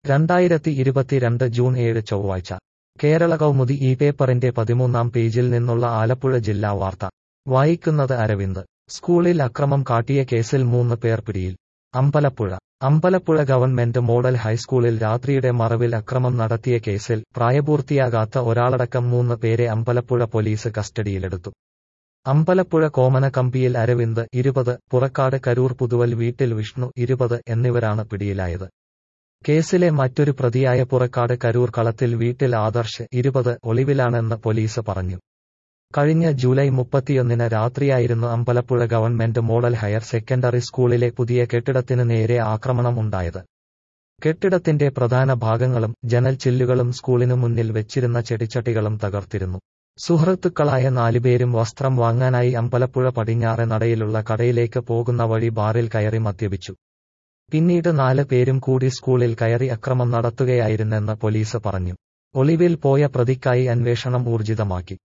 രണ്ടായിരത്തി ഇരുപത്തിരണ്ട് ജൂൺ ഏഴ് ചൊവ്വാഴ്ച കേരള കൗമുദി ഈ പേപ്പറിന്റെ പതിമൂന്നാം പേജിൽ നിന്നുള്ള ആലപ്പുഴ ജില്ലാ വാർത്ത വായിക്കുന്നത് അരവിന്ദ് സ്കൂളിൽ അക്രമം കാട്ടിയ കേസിൽ മൂന്ന് പേർ പിടിയിൽ അമ്പലപ്പുഴ അമ്പലപ്പുഴ ഗവൺമെന്റ് മോഡൽ ഹൈസ്കൂളിൽ രാത്രിയുടെ മറവിൽ അക്രമം നടത്തിയ കേസിൽ പ്രായപൂർത്തിയാകാത്ത ഒരാളടക്കം മൂന്ന് പേരെ അമ്പലപ്പുഴ പോലീസ് കസ്റ്റഡിയിലെടുത്തു അമ്പലപ്പുഴ കോമനകമ്പിയിൽ അരവിന്ദ് ഇരുപത് പുറക്കാട് കരൂർ പുതുവൽ വീട്ടിൽ വിഷ്ണു ഇരുപത് എന്നിവരാണ് പിടിയിലായത് കേസിലെ മറ്റൊരു പ്രതിയായ പുറക്കാട് കരൂർ കളത്തിൽ വീട്ടിൽ ആദർശ് ഇരുപത് ഒളിവിലാണെന്ന് പോലീസ് പറഞ്ഞു കഴിഞ്ഞ ജൂലൈ മുപ്പത്തിയൊന്നിന് രാത്രിയായിരുന്നു Ambalappuzha government model higher secondary സ്കൂളിലെ പുതിയ കെട്ടിടത്തിന് നേരെ ആക്രമണം ഉണ്ടായത് കെട്ടിടത്തിന്റെ പ്രധാന ഭാഗങ്ങളും ജനൽ ചില്ലുകളും സ്കൂളിനു മുന്നിൽ വെച്ചിരുന്ന ചെടിച്ചട്ടികളും തകർത്തിരുന്നു സുഹൃത്തുക്കളായ നാലുപേരും വസ്ത്രം വാങ്ങാനായി അമ്പലപ്പുഴ പടിഞ്ഞാറെ നടയിലുള്ള കടയിലേക്ക് പോകുന്ന വഴി ബാറിൽ കയറി മദ്യപിച്ചു പിന്നീട് നാല് പേരും കൂടി സ്കൂളിൽ കയറി അക്രമം നടത്തുകയായിരുന്നെന്ന് പോലീസ് പറഞ്ഞു ഒളിവിൽ പോയ പ്രതിക്കായി അന്വേഷണം ഊർജിതമാക്കി